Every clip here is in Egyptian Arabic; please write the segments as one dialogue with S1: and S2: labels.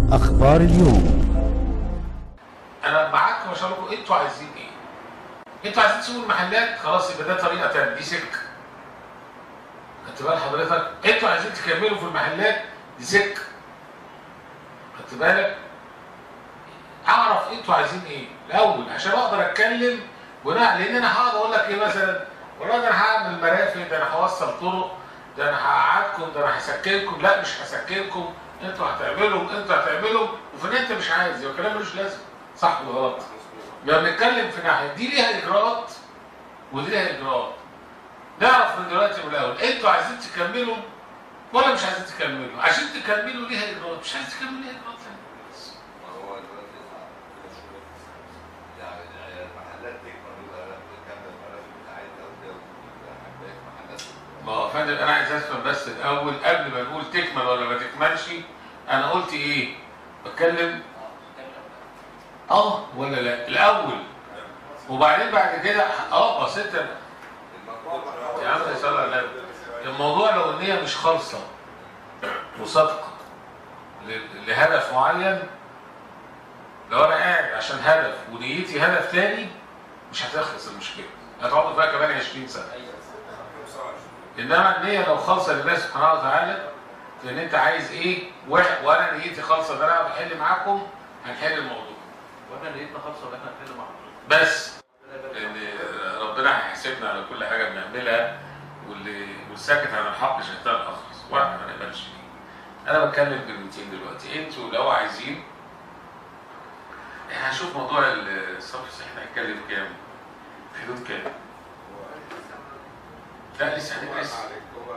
S1: أخبار اليوم
S2: انا معاكم عشان لكم انتوا عايزين ايه؟ انتوا عايزين تسيبوا المحلات خلاص يبقى ده طريقه تانية دي سكه. خدت بال حضرتك؟ انتوا عايزين تكملوا في المحلات دي سكه. خدت بالك؟ اعرف انتوا عايزين ايه الاول عشان اقدر اتكلم بناء لان انا هقعد اقول لك ايه مثلا والله ده انا هعمل مرافق ده انا هوصل طرق ده انا هقعدكم ده انا هسكنكم لا مش هسكنكم انتوا هتعملوا انتوا هتعملوا وفي النهاية انت مش عايز يبقى كلام ملوش لازمه صح ولا غلط؟ لما بنتكلم في ناحيه دي ليها اجراءات ودي ليها اجراءات نعرف من دلوقتي من الاول انتوا عايزين تكملوا ولا مش عايزين تكملوا عشان تكملوا ليها اجراءات مش عايزين تكملوا ليها اجراءات ثانيه بس.
S3: ما هو دلوقتي كده شغل يعني يعني المحلات تكبر يبقى نكمل المرافق بتاعتها وكده وبقيت محلات
S2: ما هو يا فندم انا عايز افهم بس الاول قبل ما نقول تكمل ولا ما تكملش انا قلت ايه؟ بتكلم اه ولا لا؟ الاول وبعدين بعد كده اه بسيط أنا.
S3: المقدور
S2: يا عم صلى على النبي الموضوع لو النية مش خالصة وصادقة ل- لهدف معين لو انا قاعد عشان هدف ونيتي هدف تاني مش هتخلص المشكلة هتقعد فيها كمان 20 سنة انما النية لو خالصة لله سبحانه وتعالى في ان انت عايز ايه واحد وانا نيتي خالصة ان انا بحل معاكم هنحل الموضوع
S4: واحنا نيتنا خالصه ان احنا نحل مع حضرتك
S2: بس لان ربنا هيحاسبنا على كل حاجه بنعملها واللي والساكت عن الحق شيطان اخرس واحنا ما نقبلش فيه انا بتكلم كلمتين دلوقتي انتوا لو عايزين احنا هنشوف موضوع الصرف الصحي احنا هنتكلم كام في حدود كام لا لسه هندرس
S3: عليك هو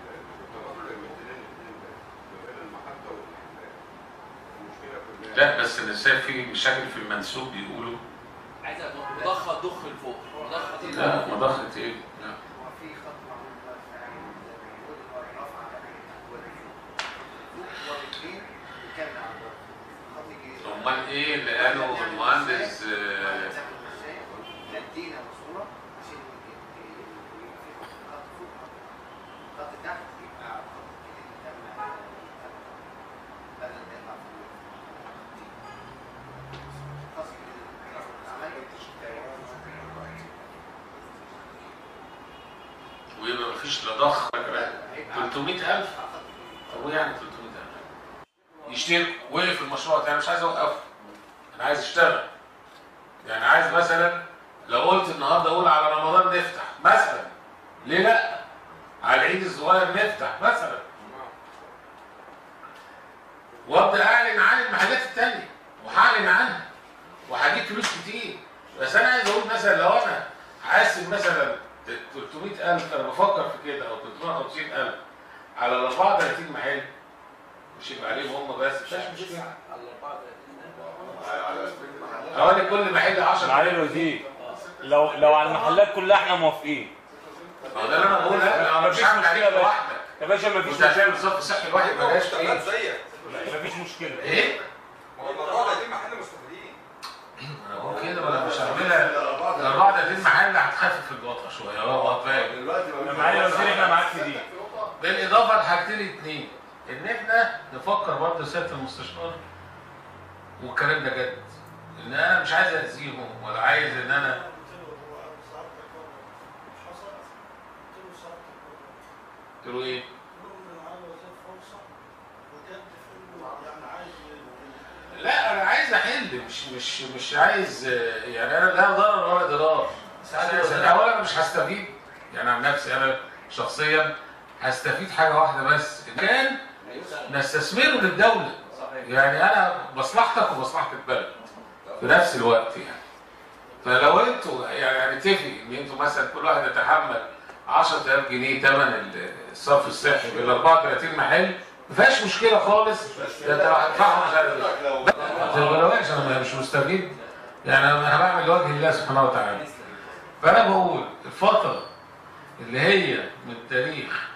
S3: المحطة والمحلات المشكلة كلها
S2: لا بس انا شايف في مشاكل في المنسوب بيقولوا
S4: عايز مضخه ضخ لفوق مضخه دي
S2: لا مضخه ايه لا
S5: وفي خط معمول فعلا زي ما بيقول هو الرفع على هو الاثنين بيكمل على الضغط خط الجديد
S2: امال ايه اللي قاله المهندس آه،
S5: ندينا ماسوره عشان يبقى في خط فوق خط تحت يبقى على الخط الجديد يكمل على بدل ما يطلع فوق خط الجديد
S2: ويبقى مفيش لا ضخ ولا 300000 طب وايه يعني 300000 يشترك وقف المشروع ده انا مش عايز اوقفه انا عايز اشتغل يعني عايز مثلا لو قلت النهارده اقول على رمضان نفتح مثلا ليه لا على العيد الصغير نفتح مثلا وابدا اعلن عن المحلات التانية وهعلن عنها وهجيب فلوس كتير بس انا عايز اقول مثلا لو انا حاسب مثلا 300000 انا بفكر في كده او 350000 على ال 34 محل مش يبقى عليهم هم بس مش مشكله
S3: على المحلات
S2: حوالي كل محل 10
S6: معالي الوزير لو لو على المحلات كلها احنا موافقين
S2: ما ده اللي انا بقوله انا مش هعمل عليك
S6: مشكلة بس.
S2: لوحدك
S6: يا باشا مفيش
S2: انت هتعمل
S6: مشكله
S2: صف صحي لوحدك ما جاش
S3: اشتغلت
S2: ايه
S3: زيك
S6: مفيش مشكله
S2: ايه
S3: ما هو الموضوع ده دي محل مستفيدين
S2: انا بقول كده ما انا مش هعملها الاربعه ده دي محل هتخفف الوضع شويه هو فاهم
S3: دلوقتي
S6: يا معالي الوزير احنا معاك في دي
S2: بالاضافه لحاجتين اتنين ان احنا نفكر برضه سياده المستشار والكلام ده جد ان انا مش عايز اذيهم ولا عايز ان انا قلت له ايه؟ لا انا عايز احل مش مش مش عايز يعني انا لا ضرر ولا ضرار أنا اولا مش هستفيد يعني عن نفسي انا شخصيا هستفيد حاجه واحده بس إن كان نستثمره للدوله يعني انا مصلحتك ومصلحه البلد في نفس الوقت يعني فلو انتوا يعني هنتفق ان انتوا مثلا كل واحد يتحمل 10000 جنيه ثمن الصرف الصحي بال 34 محل ما فيهاش مشكله خالص ده انت هتدفعهم مش عارف ايه ما تغلوهاش انا مش مستفيد يعني انا بعمل لوجه الله سبحانه وتعالى فانا بقول الفتره اللي هي من تاريخ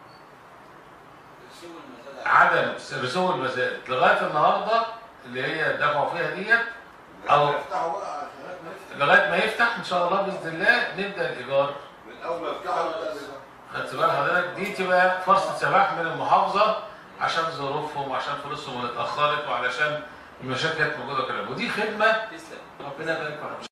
S2: عدم رسوم المزاد لغايه النهارده اللي هي دفعوا فيها ديت او
S3: يفتحوا بقى
S2: لغايه ما يفتح ان شاء الله باذن الله نبدا الايجار
S3: من اول ما يفتحوا يبدأ
S2: خدت بال حضرتك دي تبقى فرصه سماح من المحافظه عشان ظروفهم وعشان فلوسهم اللي اتاخرت وعلشان المشاكل كانت موجوده وكلام ودي خدمه
S4: تسلم
S2: ربنا يبارك فيك